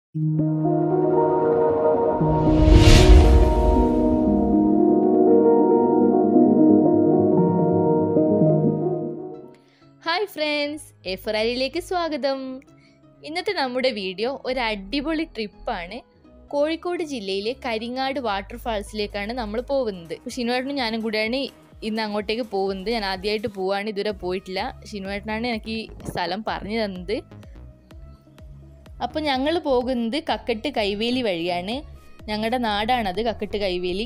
hi friends എഫറാലിയിലേക്ക് സ്വാഗതം ഇന്നത്തെ നമ്മുടെ വീഡിയോ ഒരു അടിപൊളി ട്രിപ്പാണ് കോഴിക്കോട് ജില്ലയിലെ കരിങ്ങാട് വാട്ടർഫാൾസിലേക്കാണ് നമ്മൾ പോകുന്നത് ഷിനുവേട്ടനും ഞാനും കൂടെയാണ് ഇന്ന് അങ്ങോട്ടേക്ക് പോകുന്നത് ഞാൻ ആദ്യമായിട്ട് പോവാണ് ഇതുവരെ പോയിട്ടില്ല ഷിനുവേട്ടനാണ് എനിക്ക് ഈ സ്ഥലം പറഞ്ഞു തന്നത് അപ്പോൾ ഞങ്ങൾ പോകുന്നത് കക്കട്ട് കൈവേലി വഴിയാണ് ഞങ്ങളുടെ നാടാണത് കക്കട്ട് കൈവേലി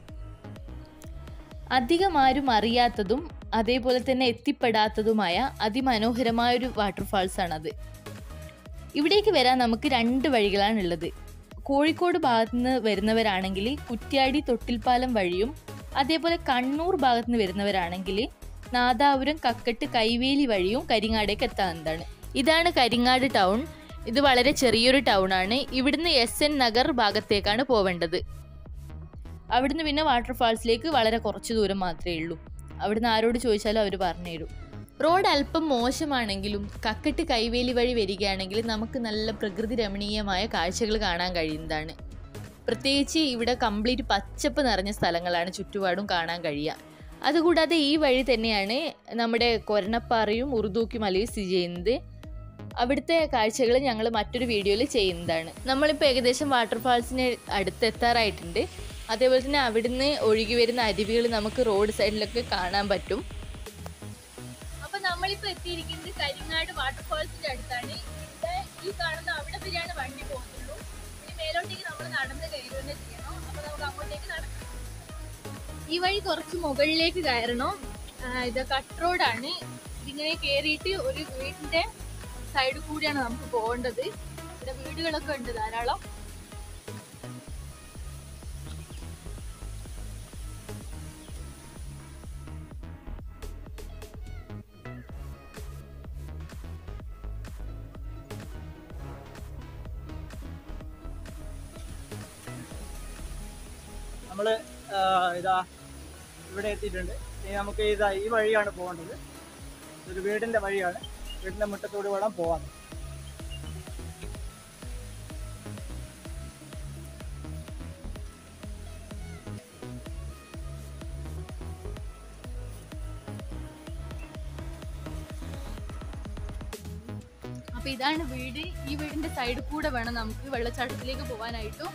അധികം ആരും അറിയാത്തതും അതേപോലെ തന്നെ എത്തിപ്പെടാത്തതുമായ അതിമനോഹരമായ ഒരു വാട്ടർഫാൾസ് ആണത് ഇവിടേക്ക് വരാൻ നമുക്ക് രണ്ട് വഴികളാണ് ഉള്ളത് കോഴിക്കോട് ഭാഗത്തു നിന്ന് വരുന്നവരാണെങ്കിൽ കുറ്റ്യാടി തൊട്ടിൽപ്പാലം വഴിയും അതേപോലെ കണ്ണൂർ ഭാഗത്തു നിന്ന് വരുന്നവരാണെങ്കിൽ നാദാപുരം കക്കട്ട് കൈവേലി വഴിയും കരിങ്ങാടേക്ക് എത്താവുന്നതാണ് ഇതാണ് കരിങ്ങാട് ടൗൺ ഇത് വളരെ ചെറിയൊരു ടൗൺ ആണ് ഇവിടുന്ന് എസ് എൻ നഗർ ഭാഗത്തേക്കാണ് പോവേണ്ടത് അവിടുന്ന് പിന്നെ വാട്ടർഫാൾസിലേക്ക് വളരെ കുറച്ച് ദൂരം മാത്രമേ ഉള്ളൂ അവിടുന്ന് ആരോട് ചോദിച്ചാലും അവർ പറഞ്ഞുതരും റോഡ് അല്പം മോശമാണെങ്കിലും കക്കട്ട് കൈവേലി വഴി വരികയാണെങ്കിൽ നമുക്ക് നല്ല പ്രകൃതി രമണീയമായ കാഴ്ചകൾ കാണാൻ കഴിയുന്നതാണ് പ്രത്യേകിച്ച് ഇവിടെ കംപ്ലീറ്റ് പച്ചപ്പ് നിറഞ്ഞ സ്ഥലങ്ങളാണ് ചുറ്റുപാടും കാണാൻ കഴിയുക അതുകൂടാതെ ഈ വഴി തന്നെയാണ് നമ്മുടെ കൊരണപ്പാറയും ഉറുദൂക്കി മലയും സ്ഥിതി ചെയ്യുന്നത് അവിടുത്തെ കാഴ്ചകൾ ഞങ്ങൾ മറ്റൊരു വീഡിയോയിൽ ചെയ്യുന്നതാണ് നമ്മളിപ്പോൾ ഏകദേശം വാട്ടർഫാൾസിന് അടുത്ത് എത്താറായിട്ടുണ്ട് അതേപോലെ തന്നെ അവിടുന്ന് ഒഴുകി വരുന്ന അരുവികൾ നമുക്ക് റോഡ് സൈഡിലൊക്കെ കാണാൻ പറ്റും അപ്പൊ നമ്മളിപ്പോ എത്തിയിരിക്കുന്നത് കരിങ്ങാട് വാട്ടർഫാൾസിന്റെ അടുത്താണ് ഇവിടെ ഈ കാണുന്ന അവിടെ വരെയാണ് വണ്ടി പോകുന്നുള്ളൂ ഇനി മേലോട്ടേക്ക് നമ്മൾ നടന്ന് കയറി തന്നെ ചെയ്യണം അപ്പൊ നമുക്ക് അങ്ങോട്ടേക്ക് നടക്കാം ഈ വഴി കുറച്ച് മുകളിലേക്ക് കയറണം ആ, ഇത് കട്ട് റോഡാണ് ഇതിങ്ങനെ കയറിയിട്ട് ഒരു വീടിന്റെ സൈഡ് കൂടിയാണ് നമുക്ക് പോകേണ്ടത് ഇവിടെ വീടുകളൊക്കെ ഉണ്ട് ധാരാളം നമ്മൾ ഇതാ ഇവിടെ എത്തിയിട്ടുണ്ട് ഇനി നമുക്ക് ഇതാ ഈ വഴിയാണ് പോകേണ്ടത് ഒരു വീടിന്റെ വഴിയാണ് വീടിന്റെ മുറ്റത്തോട് വേണം പോകാൻ അപ്പൊ ഇതാണ് വീട് ഈ വീടിന്റെ സൈഡിൽ കൂടെ വേണം നമുക്ക് വെള്ളച്ചാട്ടത്തിലേക്ക് പോകാനായിട്ടും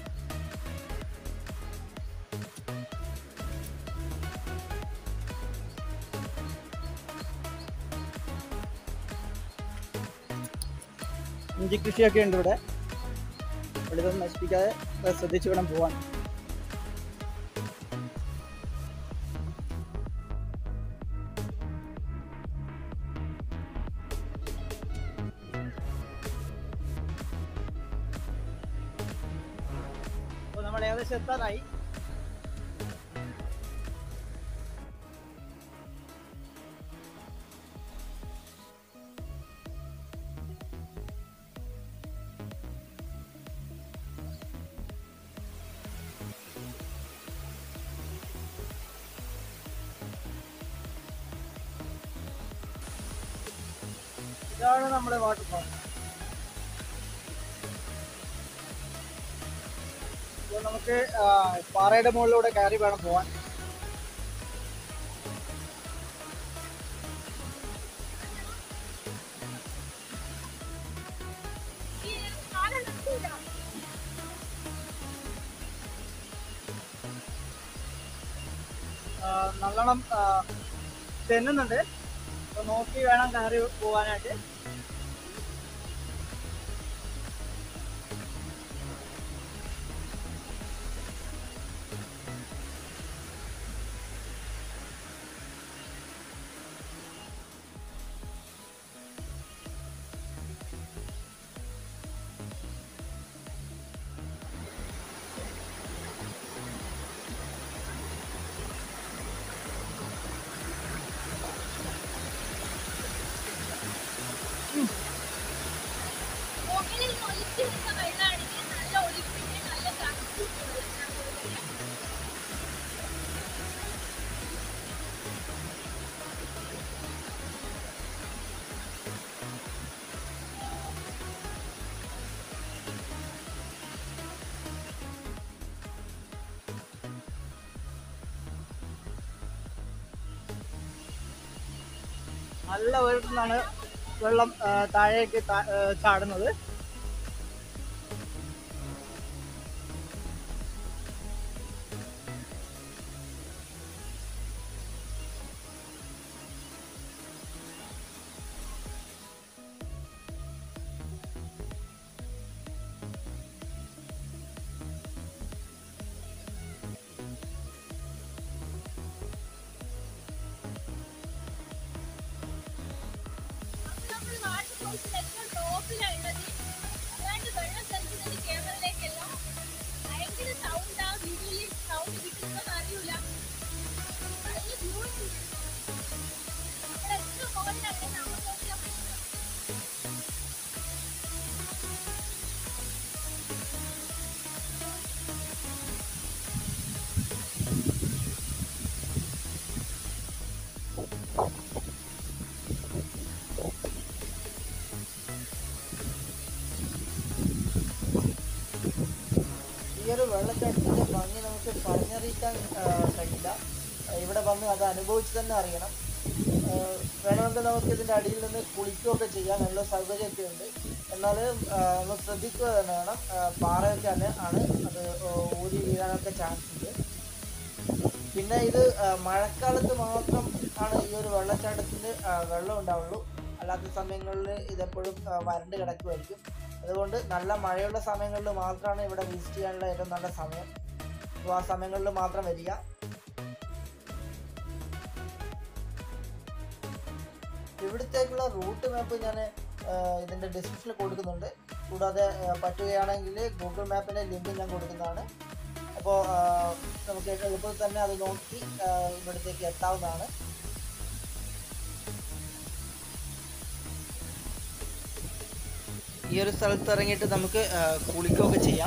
ഇഞ്ചി കൃഷിയൊക്കെ ഉണ്ട് ഇവിടെ ഇവിടെ ഇതൊന്നും നശിപ്പിക്കാതെ അത് ശ്രദ്ധിച്ച് വേണം പോകാൻ അപ്പോൾ നമ്മൾ ഏകദേശം എത്താനായി ഇതാണ് നമ്മുടെ വാട്ടർഫാൾ അപ്പോൾ നമുക്ക് ആ, പാറയുടെ മുകളിലൂടെ കയറി വേണം പോവാൻ ആ, നല്ലോണം ആ, തെന്നുന്നുണ്ട് അപ്പോൾ നോക്കി വേണം കയറി പോകാനായിട്ട് നല്ല ഉയരത്തിൽ നിന്നാണ് വെള്ളം ആ, താഴേക്ക് താ- ആ, ചാടുന്നത് നമ്മൾ വാട്ടർഫോൾസിൽ ഏറ്റവും ടോപ്പിലുള്ളത് അതാണ്ട് വെള്ളം തെറിക്കുന്നത് ക്യാമറയിലേക്കല്ല ഭയങ്കര സൗണ്ടാ വീഡിയോയിൽ സൗണ്ട് കിട്ടുന്നത് അറിയൂല നല്ല വ്യൂ നമ്മുടെ ഏറ്റവും മുകളിലാണ് നമ്മൾ നോക്കിയാൽ ഈ ഒരു വെള്ളച്ചാട്ടത്തിന്റെ ഭംഗി നമുക്ക് പറഞ്ഞറിയിക്കാൻ ആ, കഴിയില്ല ആ, ഇവിടെ വന്ന് അത് അനുഭവിച്ച് തന്നെ അറിയണം ആ, വേണമെങ്കിൽ നമുക്ക് ഇതിന്റെ അടിയിൽ നിന്ന് കുളിക്കുകയൊക്കെ ചെയ്യാം നല്ല സൗകര്യമൊക്കെ ഉണ്ട് എന്നാൽ നമ്മൾ ശ്രദ്ധിക്കുക തന്നെ വേണം ആ, പാറയൊക്കെ ആണ് ആണ് അത് ഊരി വീഴാനൊക്കെ ചാൻസ് ഉണ്ട് പിന്നെ ഇത് ആ, മഴക്കാലത്ത് മാത്രം ആണ് ഈ ഒരു വെള്ളച്ചാട്ടത്തിന് ആ, വെള്ളം ഉണ്ടാവുള്ളൂ അല്ലാത്ത സമയങ്ങളിൽ ഇതെപ്പോഴും ആ, വരണ്ട് കിടക്കുമായിരിക്കും അതുകൊണ്ട് നല്ല മഴയുള്ള സമയങ്ങളിൽ മാത്രമാണ് ഇവിടെ വിസിറ്റ് ചെയ്യാനുള്ള ഏറ്റവും നല്ല സമയം അപ്പോൾ ആ സമയങ്ങളിൽ മാത്രം വരിക ഇവിടത്തേക്കുള്ള റൂട്ട് മാപ്പ് ഞാൻ ഇതിൻ്റെ ഡിസ്ക്രിപ്ഷനിൽ കൊടുക്കുന്നുണ്ട് കൂടാതെ ആ, പറ്റുകയാണെങ്കിൽ ഗൂഗിൾ മാപ്പിൻ്റെ ലിങ്ക് ഞാൻ കൊടുക്കുന്നതാണ് അപ്പോൾ നമുക്ക് എളുപ്പത്തിൽ തന്നെ അത് നോക്കി ആ, ഇവിടത്തേക്ക് എത്താവുന്നതാണ് ഈ ഒരു സ്ഥലത്ത് ഇറങ്ങിയിട്ട് നമുക്ക് ആ, കുളിക്കുകയൊക്കെ ചെയ്യാം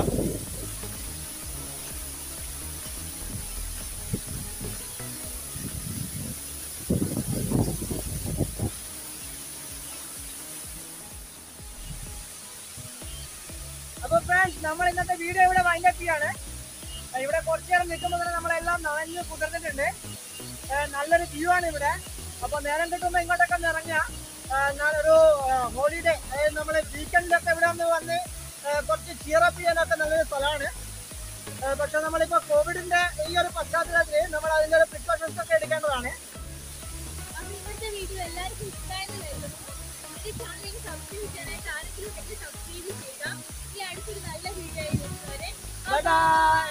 അപ്പൊ ഫ്രണ്ട്സ് നമ്മൾ ഇന്നത്തെ വീഡിയോ ഇവിടെ വൈൻഡ് അപ്പ് ചെയ്യാണ് ആ, ഇവിടെ കുറച്ചു നേരം നിൽക്കുമ്പോൾ തന്നെ നമ്മളെല്ലാം നനഞ്ഞ് കുതിർന്നിട്ടുണ്ട് ആ, നല്ലൊരു വ്യൂ ആണ് ഇവിടെ അപ്പൊ നേരം കിട്ടുമ്പോൾ ഇങ്ങോട്ടൊക്കെ ഒന്ന് ഇറങ്ങുക ആ, ഞാനൊരു ഹോളിഡേ അതായത് നമ്മൾ വീക്കെൻഡിലൊക്കെ ഇവിടെ ഒന്ന് വന്ന് ആ, കുറച്ച് ചിയറപ്പ് ചെയ്യാനൊക്കെ നല്ലൊരു സ്ഥലമാണ് ആ, പക്ഷെ നമ്മളിപ്പോ കോവിഡിന്റെ ഈ ഒരു പശ്ചാത്തലത്തിൽ നമ്മൾ അതിന്റെ ഒരു പ്രിക്കോഷൻസ് ഒക്കെ എടുക്കേണ്ടതാണ് അപ്പോൾ ഇന്നത്തെ വീഡിയോ എല്ലാവർക്കും ഇഷ്ടമായെന്ന് കരുതുന്നു എന്റെ ചാനലിൽ സബ്സ്ക്രൈബ് ചെയ്യാനായിട്ട് ആരെങ്കിലും ഉണ്ടെങ്കിൽ സബ്സ്ക്രൈബ് ചെയ്യുക ഈ അടുത്തൊരു നല്ല വീഡിയോ ആയി വരുന്നവരെ ബൈ ബൈ